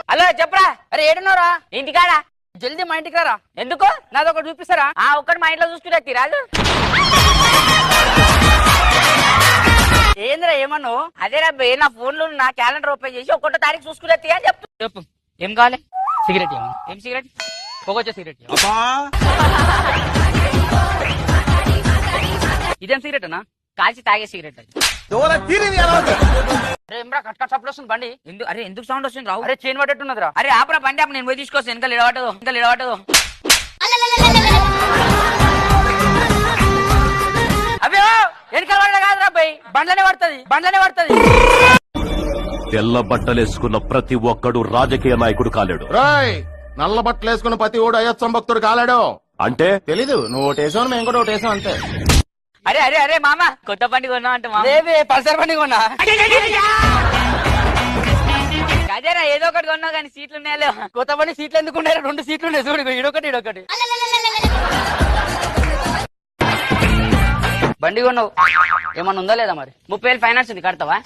Hello చెప్పరా అరే ఏడున్నారా ఇంటికాడా జల్దీ మా ఇంటికి రారా ఎందుకు నాది ఒకటి చూపిస్తారా ఆ ఒక్కటి మా ఇంట్లో చూసుకునే రాదు ఏందిరా ఏమన్నావు అదే రా నా ఫోన్ లో నా క్యాలెండర్ ఓపెన్ చేసి ఒకటో తారీఖు చూసుకునే అని చెప్తు చెప్పు ఏం కావాలి సిగరెట్ ఇవ్వను ఏం సిగరెట్ పొగొచ్చే సిగరెట్ ఇవ్వు. ఇదేం సిగరెట్ అన్నా కాల్చి తాగే సిగరెట్ అది అరే ఏమ్రా కట్ కట్ సప్పుడు వస్తుంది బండి ఎందుకు అరే ఎందుకు సౌండ్ వస్తుంది రావు అరే చైన్ పట్టేట్టున్నదిరా అరే ఆపరా బండి ఆపు నేను పోయి తీసుకొస్తాను ఇంకా ఇడవటదు ఇంకా ఇడవటదు అవి వెనకాల పడలే కాదురా అబ్బాయి బండ్లనే పడుతుంది బండ్లనే పడుతుంది తెల్ల బట్టలేసుకున్న ప్రతి ఒక్కడు రాజకీయ నాయకుడు కాలేడు రాయ్ నల్ల బట్టలు వేసుకున్న ప్రతి ఓడు అయ్యత్సం భక్తుడు కాలాడు అంటే తెలీదు నువ్వు ఓటేసావు మేము కూడా ఓటేసాం అంతే అరే అరే అరే మామ కొత్త బండి కొన్నా అంటే మామ లేవే పల్సర్ బండి కొన్నా అదేరా ఏదో ఒకటి కొన్నావు కానీ సీట్లు ఉన్నాయా లేవా? కొత్త బండి సీట్లు ఎందుకు ఉన్నాయి రెండు సీట్లు ఉన్నాయి చూడు ఇగో ఇడొకటి ఇడొకటి బండి కొన్నావు ఏమన్నా ఉందా లేదా మరి ముప్పై వేలు ఫైనాన్స్ ఉంది కడతావా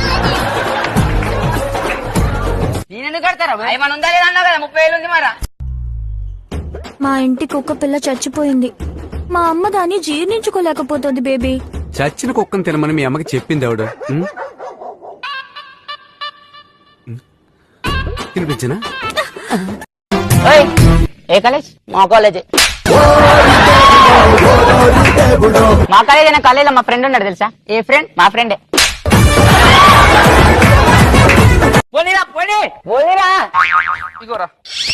నేనెందుకు కడతారా బే? ఏమన్నా ఉందా లేదా అన్నావు కదా ముప్పై వేలు ఉంది మరా మా ఇంటి కుక్క పిల్ల చచ్చిపోయింది మా అమ్మ దాన్ని జీర్ణించుకోలేకపోతుంది బేబీ చచ్చిన కుక్కను తినమని మీ అమ్మకి చెప్పింది ఎవడు ఉం? ఉం. తినిపించనా ఓయ్, ఏ కాలేజ్ మా కాలేజ్ మా కాలేజ్ అయినా కాలేజ్ మా ఫ్రెండ్ ఉన్నాడు తెలుసా ఏ ఫ్రెండ్ మా ఫ్రెండే పోనీరా పోనీ పోలీరా ఇగోరా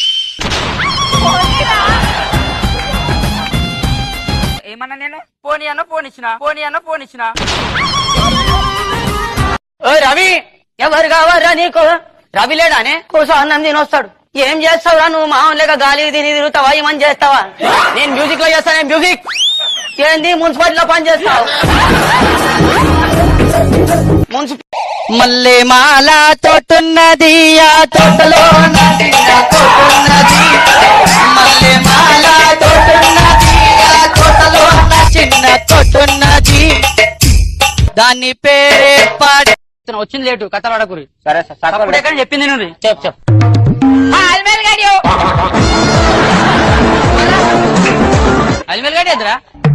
ఏమన్నా నేను పోనీ అన్న ఫోన్ ఇచ్చిన పోనీ అన్న ఫోన్ ఇచ్చిన ఓ రవి ఎవరు కావరా నీకు రవి లేడానే కూర్చో అన్నం తిని వస్తాడు ఏం చేస్తావురా నువ్వు మామూలు లేక గాలి తిని తిరుగుతావా ఏమని చేస్తావా నేను మ్యూజిక్ లో చేస్తాను మ్యూజిక్ ఏంది మున్సిపాలిటీలో పని చేస్తావు మున్సిపల్ మల్లె మాల తోటున్నది ఆ తోటలో తోటున్నది మల్లె మాల తోటున్నది ఆ తోటలో చిన్న తోటున్నది దాని పేరే పాడే ఇతను వచ్చింది లేటు కథ పడకురి సరే అప్పుడు ఎక్కడ చెప్పింది నువ్వు చెప్ చెప్ అలిమేల్ గడి ఎదురా